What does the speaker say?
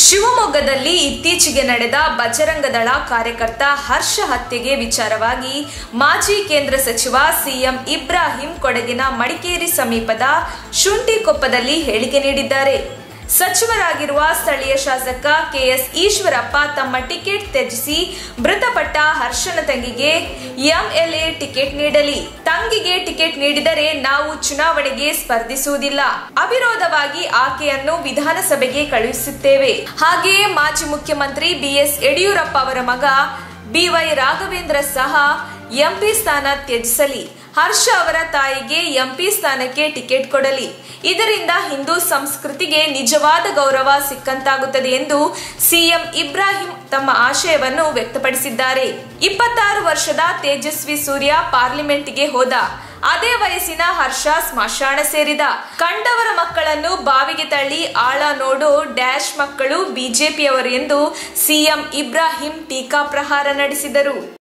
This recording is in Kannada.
ಶಿವಮೊಗ್ಗದಲ್ಲಿ ಇತ್ತೀಚೆಗೆ ನಡೆದ ಬಜರಂಗದಳ ಕಾರ್ಯಕರ್ತ ಹರ್ಷ ಹತ್ಯೆಗೆ ವಿಚಾರವಾಗಿ ಮಾಜಿ ಕೇಂದ್ರ ಸಚಿವ ಸಿಎಂ ಇಬ್ರಾಹಿಂ ಕೊಡಗಿನ ಮಡಿಕೇರಿ ಸಮೀಪದ ಶುಂಠಿಕೊಪ್ಪದಲ್ಲಿ ಹೇಳಿಕೆ ನೀಡಿದ್ದಾರೆ ಸಚಿವರಾಗಿರುವ ಸ್ಥಳೀಯ ಶಾಸಕ ಕೆಎಸ್ ಈಶ್ವರಪ್ಪ ತಮ್ಮ ಟಿಕೆಟ್ ತ್ಯಜಿಸಿ ಮೃತಪಟ್ಟ ಹರ್ಷನ ತಂಗಿಗೆ ಎಂಎಲ್ಎ ಟಿಕೆಟ್ ನೀಡಲಿ ತಂಗಿಗೆ ಟಿಕೆಟ್ ನೀಡಿದರೆ ನಾವು ಚುನಾವಣೆಗೆ ಸ್ಪರ್ಧಿಸುವುದಿಲ್ಲ ಅವಿರೋಧವಾಗಿ ಆಕೆಯನ್ನು ವಿಧಾನಸಭೆಗೆ ಕಳುಹಿಸುತ್ತೇವೆ ಹಾಗೆಯೇ ಮಾಜಿ ಮುಖ್ಯಮಂತ್ರಿ ಬಿಎಸ್ ಯಡಿಯೂರಪ್ಪ ಅವರ ಮಗ ಬಿವೈ ರಾಘವೇಂದ್ರ ಸಹ ಎಂಪಿ ಸ್ಥಾನ ತ್ಯಜಿಸಲಿ ಹರ್ಷ ಅವರ ತಾಯಿಗೆ ಎಂಪಿ ಸ್ಥಾನಕ್ಕೆ ಟಿಕೆಟ್ ಕೊಡಲಿ ಇದರಿಂದ ಹಿಂದೂ ಸಂಸ್ಕೃತಿಗೆ ನಿಜವಾದ ಗೌರವ ಸಿಕ್ಕಂತಾಗುತ್ತದೆ ಎಂದು ಸಿಎಂ ಇಬ್ರಾಹಿಂ ತಮ್ಮ ಆಶಯವನ್ನು ವ್ಯಕ್ತಪಡಿಸಿದ್ದಾರೆ ಇಪ್ಪತ್ತಾರು ವರ್ಷದ ತೇಜಸ್ವಿ ಸೂರ್ಯ ಪಾರ್ಲಿಮೆಂಟ್ಗೆ ಹೋದ ಅದೇ ವಯಸ್ಸಿನ ಹರ್ಷ ಸ್ಮಶಾನ ಸೇರಿದ ಕಂಡವರ ಮಕ್ಕಳನ್ನು ಬಾವಿಗೆ ತಳ್ಳಿ ಆಳ ನೋಡು ಡ್ಯಾಶ್ ಮಕ್ಕಳು ಬಿಜೆಪಿಯವರು ಎಂದು ಸಿಎಂ ಇಬ್ರಾಹಿಂ ಟೀಕಾ ಪ್ರಹಾರ ನಡೆಸಿದರು